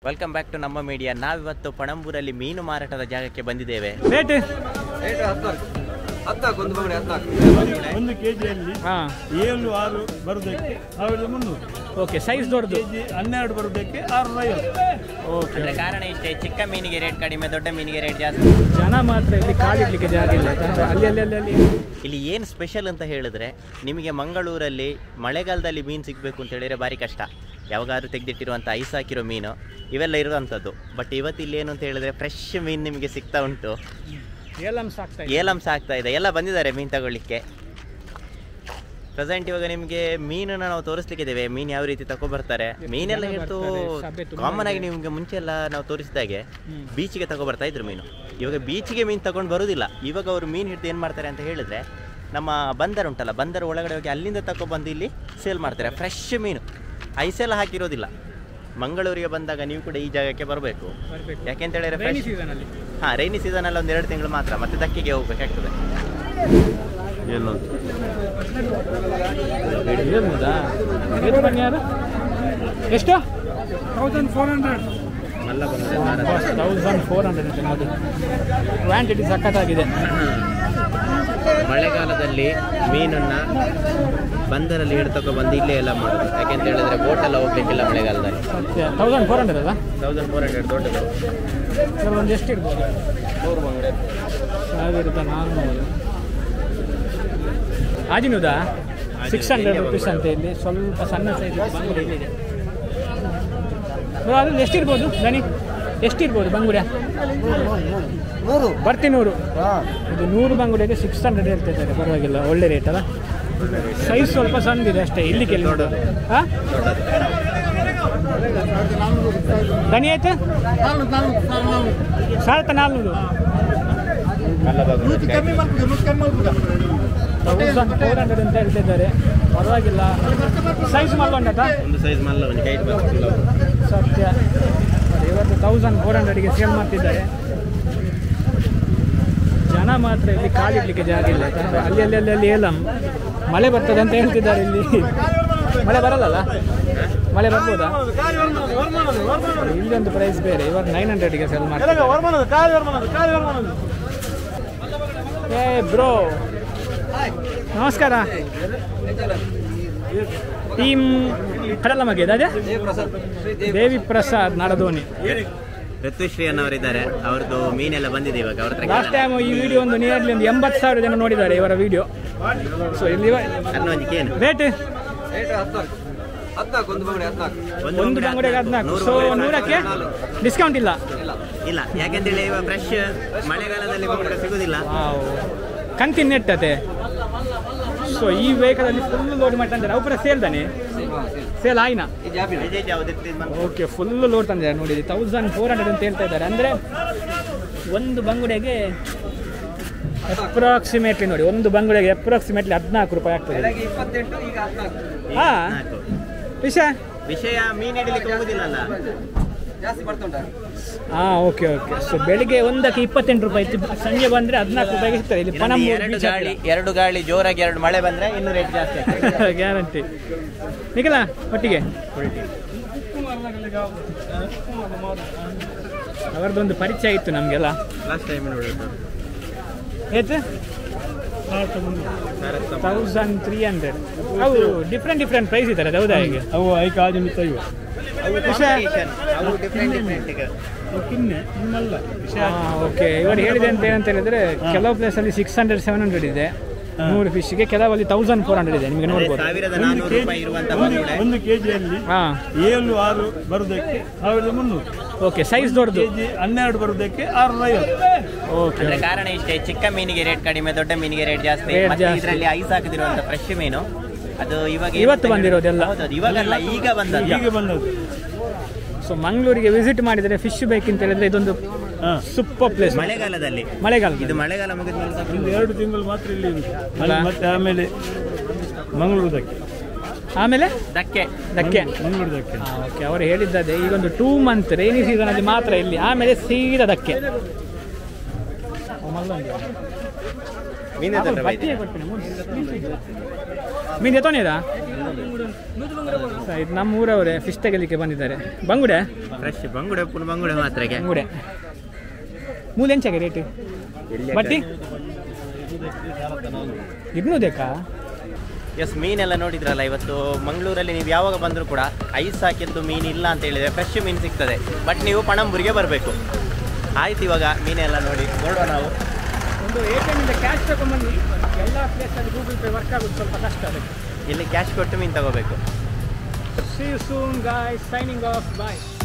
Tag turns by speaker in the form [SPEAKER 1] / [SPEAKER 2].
[SPEAKER 1] Welcome back to ನಮ್ಮ media ನಾವಿವತ್ತು ಪಣಂಬೂರಲ್ಲಿ ಮೀನು ಮಾರಾಟದ ಜಾಗಕ್ಕೆ ಬಂದಿದ್ದೇವೆ
[SPEAKER 2] ರೇಟ್
[SPEAKER 3] ರೇಟ್ ಹದಿನಾಲ್ಕು ಹದಿನಾಲ್ಕು ಒಂದು ಬಂಗಡೆ ಹದಿನಾಲ್ಕು
[SPEAKER 4] ಒಂದು ಕೆಜಿಯಲ್ಲಿ
[SPEAKER 2] ಹಾಂ
[SPEAKER 4] ಏಳು ಆರು ಬರುವುದಕ್ಕೆ ಸಾವಿರದ ಮುನ್ನೂರು
[SPEAKER 2] ಓಕೆ ಸೈಜ್ ದೊಡ್ಡದು
[SPEAKER 4] ಕೆಜಿ ಹನ್ನೆರಡು ಬರುವುದಕ್ಕೆ ಆರುನೂರ ಐವತ್ತು
[SPEAKER 2] ಓಕೆ
[SPEAKER 1] ಅಂದ್ರೆ ಕಾರಣ ಇಷ್ಟೇ ಚಿಕ್ಕ ಮೀನಿಗೆ ರೇಟ್ ಕಡಿಮೆ ದೊಡ್ಡ ಮೀನಿಗೆ ರೇಟ್ ಜಾಸ್ತಿ
[SPEAKER 2] ಜನ ಮಾತ್ರ ಇಲ್ಲಿ ಕಾಲಿಡ್ಲಿಕ್ಕೆ ಜಾಗ ಇಲ್ಲ ಯಾಕಂದ್ರೆ ಅಲ್ಲಿ ಅಲ್ಲಿ ಅಲ್ಲಿ ಅಲ್ಲಿ
[SPEAKER 1] ಇಲ್ಲಿ ಏನು ಸ್ಪೆಷಲ್ ಅಂತ ಹೇಳಿದ್ರೆ ನಿಮಗೆ ಮಂಗಳೂರಲ್ಲಿ ಮಳೆಗಾಲದಲ್ಲಿ ಮೀನು ಸಿಗಬೇಕು ಅಂತ ಹೇಳಿದ್ರೆ ಭಾರಿ ಕಷ್ಟ ಯಾವಾಗಾದ್ರೂ ತೆಗೆದಿಟ್ಟಿರುವಂಥ ಐಸ್ ಹಾಕಿರೋ ಮೀನು ಇವೆಲ್ಲ ಇರುವಂಥದ್ದು ಬಟ್ ಇವತ್ತು ಇಲ್ಲಿ ಏನು ಅಂತ ಹೇಳಿದ್ರೆ ಫ್ರೆಶ್ ಮೀನು ನಿಮಗೆ ಸಿಗ್ತಾ ಉಂಟು
[SPEAKER 2] ಏಲಂ ಸಾಕ್ತಾ ಇದೆ
[SPEAKER 1] ಏಲಂಸ ಆಗ್ತಾ ಇದೆ ಎಲ್ಲ ಬಂದಿದ್ದಾರೆ ಮೀನು ತಗೊಳ್ಳಿಕ್ಕೆ ಪ್ರೆಸೆಂಟ್ ಇವಾಗ ನಿಮಗೆ ಮೀನನ್ನ ನಾವು ತೋರಿಸ್ಲಿಕ್ಕೆ ಇದ್ದೇವೆ ಮೀನು ಯಾವ ರೀತಿ ತಗೊಬರ್ತಾರೆ ಮೀನೆಲ್ಲ
[SPEAKER 2] ಜನ
[SPEAKER 1] ಇವತ್ತು
[SPEAKER 2] ಬರ್ತಾರೆ, ಸಭೆ ತುಂಬಾ
[SPEAKER 1] ಕಾಮನ್ ಆಗಿ
[SPEAKER 2] ಇದೆ.
[SPEAKER 1] ನಿಮ್ಗೆ ಮುಂಚೆ ಎಲ್ಲ ನಾವು ತೋರಿಸಿದಾಗೆ
[SPEAKER 2] ಹ್ಮ್.
[SPEAKER 1] ಬೀಚಿಗೆ ತಗೊಬರ್ತಾ ಇದ್ರು ಮೀನು ಇವಾಗ ಬೀಚಿಗೆ ಮೀನು ತಗೊಂಡು ಬರುವುದಿಲ್ಲ ಇವಾಗ ಅವರು ಮೀನು ಹಿಡಿದು ಏನು ಮಾಡ್ತಾರೆ ಅಂತ ಹೇಳಿದ್ರೆ ನಮ್ಮ ಬಂದರ್ ಉಂಟಲ್ಲ ಬಂದರ್ ಒಳಗಡೆ ಹೋಗಿ ಅಲ್ಲಿಂದ ತಗೊಬಂದು ಇಲ್ಲಿ ಸೇಲ್ ಮಾಡ್ತಾರೆ ಫ್ರೆಶ್ ಮೀನು ಐಸೆಲ್ಲ ಹಾಕಿರೋದಿಲ್ಲ ಮಂಗಳೂರಿಗೆ ಬಂದಾಗ ನೀವು ಕೂಡ ಈ ಜಾಗಕ್ಕೆ ಬರಬೇಕು
[SPEAKER 2] ಬರ್ಬೇಕು
[SPEAKER 1] ಯಾಕೆಂತ ಹೇಳಿದ್ರೆ
[SPEAKER 2] ರೈನಿ
[SPEAKER 1] ಫ್ರೆಶ್
[SPEAKER 2] ಸೀಸನ್ ಅಲ್ಲಿ
[SPEAKER 1] ಹಾಂ ರೈನಿ ಸೀಸನಲ್ಲಿ ಒಂದು ಎರಡು ತಿಂಗಳು ಮಾತ್ರ ಮತ್ತೆ ದಕ್ಕಿಗೆ ಹೋಗ್ಬೇಕಾಗ್ತದೆ
[SPEAKER 2] ಹೇಳ್ಬೋದಾ ಎಷ್ಟು ಬನ್ನಿ ಯಾರು ಎಷ್ಟು thousand four hundred thousand four hundred ಅಂತ ನೋಡಿ ಕ್ವಾಂಟಿಟಿ ಸಖತ್ತಾಗಿದೆ
[SPEAKER 1] ಮಳೆಗಾಲದಲ್ಲಿ ಮೀನನ್ನ ಬಂದರಲ್ಲಿ ಹಿಡ್ತಕೊ ಬಂದು ಇಲ್ಲೇ ಎಲ್ಲ ಮಾಡೋದು ಯಾಕೆಂತ ಹೇಳಿದ್ರೆ ಬೋಟ್ ಎಲ್ಲ ಹೋಗ್ಲಿಕ್ಕಿಲ್ಲ ಮಳೆಗಾಲದಲ್ಲಿ
[SPEAKER 2] ಸತ್ಯ ತೌಸಂಡ್ ಫೋರ್ ಹಂಡ್ರೆಡ್ ಅಲ್ಲ
[SPEAKER 1] ತೌಸಂಡ್ ಫೋರ್ ಹಂಡ್ರೆಡ್ ದೊಡ್ಡದು
[SPEAKER 2] ಸರ್ ಒಂದು ಎಷ್ಟು ಇರ್ಬೋದು
[SPEAKER 1] ನೂರು ಬಂಗಡೆ
[SPEAKER 2] ಸಾವಿರದ ನಾನ್ನೂರು ಆಜಿನುದಾ ಸಿಕ್ಸ್ ಹಂಡ್ರೆಡ್ ರುಪೀಸ್ ಅಂತ ಇಲ್ಲಿ ಸ್ವಲ್ಪ ಸಣ್ಣ ಸೈಜ್ ಬಂಗುಡೆ ಇಲ್ಲಿದೆ ಬ್ರೋ, ಅದ್ರಲ್ಲಿ ಎಷ್ಟಿರ್ಬೋದು ದನಿ ಎಷ್ಟಿರ್ಬೋದು ಬಂಗುಡೆ
[SPEAKER 3] ನೂರು
[SPEAKER 2] ಬರ್ತಿ ನೂರು ಇದು ನೂರು ಬಂಗುಡೆಗೆ ಸಿಕ್ಸ್ ಹಂಡ್ರೆಡ್ ಹೇಳ್ತಾ ಇದ್ದಾರೆ ಪರವಾಗಿಲ್ಲ ಒಳ್ಳೆ ರೇಟ್ ಅಲ್ಲ ಸೈಜ್ ಸ್ವಲ್ಪ ಸಣ್ಣದಿದೆ ಅಷ್ಟೇ ಇಲ್ಲಿ ಕೆಲ ಹಾಂ ದನಿ ಆಯ್ತು ಸಾವಿರದ ನಾಲ್ನೂರು ತೌಸಂಡ್ ಫೋರ್ ಹಂಡ್ರೆಡ್ ಅಂತ ಹೇಳ್ತಿದ್ದಾರೆ ಪರವಾಗಿಲ್ಲ ಸೈಜ್ ಮಲ್ಲೊಂಡಟ
[SPEAKER 1] ಒಂದು ಸೈಜ್ ಮಲ್ಲ ಒಂದು ಕೈಟ್ ಬರ್ತಿಲ್ಲ
[SPEAKER 2] ಸತ್ಯ ನೋಡಿ, ಇವತ್ತು ತೌಸಂಡ್ ಫೋರ್ ಹಂಡ್ರೆಡ್ಗೆ ಸೇಲ್ ಮಾಡ್ತಿದ್ದಾರೆ ಜನ ಮಾತ್ರ ಇಲ್ಲಿ ಕಾಲಿಡ್ಲಿಕ್ಕೆ ಜಾಗ ಇಲ್ಲ ಯಾಕಂದ್ರೆ ಅಲ್ಲಿ ಅಲ್ಲಿ ಅಲ್ಲಿ ಅಲ್ಲಿ ಏಲಂ ಮಳೆ ಬರ್ತದೆ ಅಂತ ಹೇಳ್ತಿದ್ದಾರೆ ಇಲ್ಲಿ ಮಳೆ ಬರಲ್ಲಲ್ಲ ಮಳೆ ಬರ್ಬೋದಾ ಇಲ್ಲೊಂದು ಪ್ರೈಸ್ ಬೇರೆ ಇವಾಗ ನೈನ್ ಹಂಡ್ರೆಡ್ಗೆ ಸೇಲ್ ಮಾಡ್ತಾರೆ ಏ ಬ್ರೋ ನಮಸ್ಕಾರ ಟೀಮ್ ಕಡಲ ಮಗಿದೆ ಅದೇ
[SPEAKER 3] ದೇವ್ ಪ್ರಸಾದ್ ಶ್ರೀ ದೇವ್
[SPEAKER 2] ದೇವಿ ಪ್ರಸಾದ್ ನಾಡದೋನಿ
[SPEAKER 1] ಋತುಶ್ರೀ ಅನ್ನೋರಿದ್ದಾರೆ ಅವ್ರದ್ದು ಮೀನೆಲ್ಲ ಬಂದಿದೆ ಇವಾಗ ಅವ್ರ ಹತ್ರ
[SPEAKER 2] ಲಾಸ್ಟ್ ಟೈಮ್ ಈ ವಿಡಿಯೋ ಒಂದು ನಿಯರ್ಲಿ ಒಂದು ಎಂಬತ್ತು ಸಾವಿರ ಜನ ನೋಡಿದ್ದಾರೆ ಇವರ ವಿಡಿಯೋ ಸೊ ಇಲ್ಲಿ
[SPEAKER 1] ಅನ್ನೋಂಜಿಕೆ ಏನು
[SPEAKER 2] ರೇಟ್
[SPEAKER 3] ರೇಟ್ ಹದಿನಾಲ್ಕು ಹದಿನಾಲ್ಕು ಒಂದು ಬಂಗಡೆ ಹದಿನಾಲ್ಕು
[SPEAKER 2] ಒಂದು ಬಂಗುಡೆಗೆ ಹದಿನಾಲ್ಕು
[SPEAKER 1] ನೂರು
[SPEAKER 2] ಸೊ
[SPEAKER 1] ಬಂಗುಡೆ
[SPEAKER 2] ನೂರಕ್ಕೆ ಡಿಸ್ಕೌಂಟ್ ಇಲ್ಲ
[SPEAKER 3] ಇಲ್ಲ
[SPEAKER 1] ಇಲ್ಲ ಯಾಕೆಂತೇಳಿ ಇವಾಗ ಫ್ರೆಶ್ ಮಳೆಗಾಲದಲ್ಲಿ ಬಂಗುಡೆ ಸಿಗುದಿಲ್ಲ
[SPEAKER 2] ವಾವ್. ಕಂತಿನ ನೆಟ್ಟತೆ ಸೊ ಈ ವೆಹಿಕಲಲ್ಲಿ ಫುಲ್ ಲೋಡ್ ಮಾಡ್ತಾರೆ ಅವ್ರ ಸೇಲ್ ತಾನೆ ಸೇಲ್ ಆಯ್ನಾ
[SPEAKER 3] ಈ ಜಾಬಿನ
[SPEAKER 1] ವಿಜಯ್ ಯಾವ್ದು
[SPEAKER 2] ಓಕೆ ಫುಲ್ ಲೋಡ್ ತಂದಿದ್ದಾರೆ ನೋಡಿ ತೌಸಂಡ್ ಫೋರ್ ಹಂಡ್ರೆಡ್ ಅಂತ ಹೇಳ್ತಾ ಇದ್ದಾರೆ ಅಂದರೆ ಒಂದು ಬಂಗುಡೆಗೆ ಅಪ್ರಾಕ್ಸಿಮೇಟ್ಲಿ ನೋಡಿ ಒಂದು ಬಂಗುಡೆಗೆ ಅಪ್ರಾಕ್ಸಿಮೇಟ್ಲಿ ಹದಿನಾಲ್ಕು ರೂಪಾಯಿ ಆಗ್ತದೆ
[SPEAKER 3] ಬೆಳಗ್ಗೆ ಇಪ್ಪತ್ತೆಂಟು ಈಗ ಹದಿನಾಲ್ಕು
[SPEAKER 2] ಹಾ
[SPEAKER 1] ನಾಲ್ಕು.
[SPEAKER 2] ವಿಷಯ
[SPEAKER 1] ವಿಷಯ ಮೀನು ಹಿಡಿಲಿಕ್ಕೆ ಹೋಗುದಿಲ್ಲಲ್ಲ
[SPEAKER 3] ಜಾಸ್ತಿ ಬರ್ತುಂಟ
[SPEAKER 2] ಹಾಂ ಓಕೆ ಓಕೆ ಸೊ ಬೆಳಿಗ್ಗೆ ಒಂದಕ್ಕೆ ಇಪ್ಪತ್ತೆಂಟು ರೂಪಾಯಿ ಇತ್ತು ಸಂಜೆ ಬಂದರೆ ಹದಿನಾಲ್ಕು ರೂಪಾಯಿಗೆ ಸಿಗ್ತದೆ ಇಲ್ಲಿ
[SPEAKER 1] ಇನ್ನೊಂದು
[SPEAKER 2] ಪಣಂಬೂರು
[SPEAKER 1] ಎರಡು
[SPEAKER 2] ಬೀಚ್
[SPEAKER 1] ಗಾಳಿ ಎರಡು ಗಾಳಿ ಜೋರಾಗಿ ಎರಡು ಮಳೆ ಬಂದ್ರೆ ಇನ್ನೂ ರೇಟ್ ಜಾಸ್ತಿ ಆಗ್ತದೆ
[SPEAKER 2] ಗ್ಯಾರಂಟಿ ನಿಖಿಲ ಒಟ್ಟಿಗೆ ಅವರದೊಂದು ಪರಿಚಯ ಇತ್ತು ನಮಗೆಲ್ಲ
[SPEAKER 1] ಲಾಸ್ಟ್ ಟೈಮ್ ನೋಡೋದು
[SPEAKER 2] ಏತು ತೌಸಂಡ್ ತ್ರೀ ಹಂಡ್ರೆಡ್ ಅವು ಡಿಫ್ರೆಂಟ್ ಡಿಫ್ರೆಂಟ್ ಪ್ರೈಸ್ ಇದ್ದಾರೆ ಅದು ಹೌದಾ ಈಗ
[SPEAKER 4] ಅವು ಐಕ ಆಜು ಮಿತ್ತ ಇವ
[SPEAKER 1] ಅವು ಡಿಫ್ರೆಂಟ್ ಡಿಫ್ರೆಂಟ್ ಈಗ
[SPEAKER 4] ಅವು ಕಿನ್ನೆ ಇನ್ನಲ್ಲ
[SPEAKER 2] ಓಕೆ ಇವರು ಹೇಳಿದೆ ಅಂತ ಏನಂತ ಹೇಳಿದ್ರೆ ಕೆಲವು ಪ್ಲೇಸಲ್ಲಿ ಸಿಕ್ಸ್ ಹಂಡ್ರೆಡ್ ಸೆವೆನ್ ಹಂಡ್ರೆಡ್ ಇದೆ ನೂರು ಫಿಶ್ಗೆ ಕೆಲವಲ್ಲಿ ತೌಸಂಡ್ ಫೋರ್ ಹಂಡ್ರೆಡ್ ಇದೆ ನಿಮಗೆ
[SPEAKER 1] ಅದೇ
[SPEAKER 2] ನೋಡ್ಬೋದು
[SPEAKER 1] ಸಾವಿರದ
[SPEAKER 4] ಒಂದು
[SPEAKER 1] ನಾನ್ನೂರು
[SPEAKER 4] ಕೆಜಿ
[SPEAKER 1] ರೂಪಾಯಿ ಇರುವಂತ
[SPEAKER 4] ಒಂದು
[SPEAKER 1] ಬಂಗುಡೆ
[SPEAKER 4] ಒಂದು ಕೆಜಿಯಲ್ಲಿ
[SPEAKER 2] ಹಾಂ
[SPEAKER 4] ಏಳು ಆರು ಬರುವುದಕ್ಕೆ ಸಾವಿರದ ಮುನ್ನೂರು
[SPEAKER 2] ಓಕೆ ಸೈಜ್ ದೊಡ್ಡದು
[SPEAKER 4] ಕೆಜಿ ಹನ್ನೆರಡು ಬರುವುದಕ್ಕೆ ಆರುನೂರ ಐವತ್ತು
[SPEAKER 2] ಓಕೆ
[SPEAKER 1] ಅಂದ್ರೆ ಕಾರಣ ಇಷ್ಟೇ ಚಿಕ್ಕ ಮೀನಿಗೆ ರೇಟ್ ಕಡಿಮೆ ದೊಡ್ಡ ಮೀನಿಗೆ ರೇಟ್ ಜಾಸ್ತಿ
[SPEAKER 2] Rate
[SPEAKER 1] ಮತ್ತೆ
[SPEAKER 2] ಜಾಸ್ತಿ.
[SPEAKER 1] ಇದರಲ್ಲಿ ಐಸ್ ಹಾಕದಿರುವಂತ ಫ್ರೆಶ್ ಮೀನು ಅದು ಇವಾಗ
[SPEAKER 2] ಇವತ್ತು ಬಂದಿರೋದೆಲ್ಲ.
[SPEAKER 1] ಹೌದೌದು ಇವಾಗಲ್ಲ ಈಗ ಬಂದದ್ದು
[SPEAKER 4] ಈಗ ಬಂದದ್ದು
[SPEAKER 2] ಸೊ ಮಂಗಳೂರಿಗೆ ವಿಸಿಟ್ ಮಾಡಿದರೆ ಫಿಶ್ ಬೇಕಂತ ಹೇಳಿದ್ರೆ ಇದೊಂದು
[SPEAKER 4] ಹಾಂ
[SPEAKER 2] ಸೂಪರ್ ಪ್ಲೇಸ್
[SPEAKER 1] ಮಳೆಗಾಲದಲ್ಲಿ
[SPEAKER 2] ಮಳೆಗಾಲ
[SPEAKER 1] ಇದು ಮಳೆಗಾಲ ಮುಗಿದ ಮೇಲೆ ಸ್ವಲ್ಪ
[SPEAKER 4] ಒಂದು ಎರಡು ತಿಂಗಳು ಮಾತ್ರ ಇಲ್ಲಿ ಇರುದು
[SPEAKER 2] ಅಲ್ಲ?
[SPEAKER 4] ಅಲ್ಲಿ ಮತ್ತೆ ಆಮೇಲೆ ಮಂಗಳೂರದಕ್ಕೆ
[SPEAKER 2] ಆಮೇಲೆ
[SPEAKER 1] ದಕ್ಕೆ
[SPEAKER 2] ದಕ್ಕೆ
[SPEAKER 4] ಮಂಗಳೂರದಕ್ಕೆ
[SPEAKER 2] ಓಕೆ ಅವರು ಹೇಳಿದ್ದದೆ ಈಗೊಂದು ಟೂ ಮಂತ್ ರೈನಿ ಸೀಸನಲ್ಲಿ ಮಾತ್ರ ಇಲ್ಲಿ ಆಮೇಲೆ ಸೀದಾ ದಕ್ಕೆ
[SPEAKER 1] ಮೀನು
[SPEAKER 2] ಆಪಲ್
[SPEAKER 1] ಎತ್ತುವ
[SPEAKER 2] ಬತ್ತಿಗೆ ಕೊಡ್ತೀನಿ ಮೀನು ಎತ್ತೋನಿದ ಇದು ನಮ್ಮ ಊರವರೇ ಫಿಶ್ ತೆಗಲಿಕ್ಕೆ ಬಂದಿದ್ದಾರೆ ಬಂಗುಡೆ
[SPEAKER 1] ಫ್ರೆಶ್ ಬಂಗುಡೆ ಪುಲ್ ಬಂಗುಡೆ ಮಾತ್ರಕ್ಕೆ
[SPEAKER 2] ಬಂಗುಡೆ ಮೂಲ ಎಂಚಾಗೆ ರೇಟ್ ಬಟ್ಟಿ ಇದ್ನೂ ಬೇಕಾ
[SPEAKER 1] ಎಸ್ ಮೀನೆಲ್ಲ ನೋಡಿದ್ರಲ್ಲ ಇವತ್ತು ಮಂಗಳೂರಲ್ಲಿ ನೀವು ಯಾವಾಗ ಬಂದರೂ ಕೂಡ ಐಸ್ ಹಾಕಿದ್ದು ಮೀನು ಇಲ್ಲ ಅಂತ ಹೇಳಿದ್ರೆ ಫ್ರೆಶ್ ಮೀನು ಸಿಗ್ತದೆ ಬಟ್ ನೀವು ಪಣಂಬೂರಿಗೆ ಬರಬೇಕು ಆಯ್ತು ಇವಾಗ ಮೀನೆಲ್ಲ ನೋಡಿ ನೋಡುವ ನಾವು
[SPEAKER 2] ಒಂದು ಎ ಟಿ ಎಮ್ಮಿಂದ ಕ್ಯಾಶ್ ತಗೊಂಡ್ಬಂದು ಎಲ್ಲ ಪ್ಲೇಸಲ್ಲಿ ಗೂಗಲ್ ಪೇ ವರ್ಕ್ ಆಗೋದು ಸ್ವಲ್ಪ ಕಷ್ಟ ಅದಕ್ಕೆ
[SPEAKER 1] ಇಲ್ಲಿ ಕ್ಯಾಶ್ ಕೊಟ್ಟು ಮೀನು ತಗೋಬೇಕು
[SPEAKER 2] see you soon guys signing off bye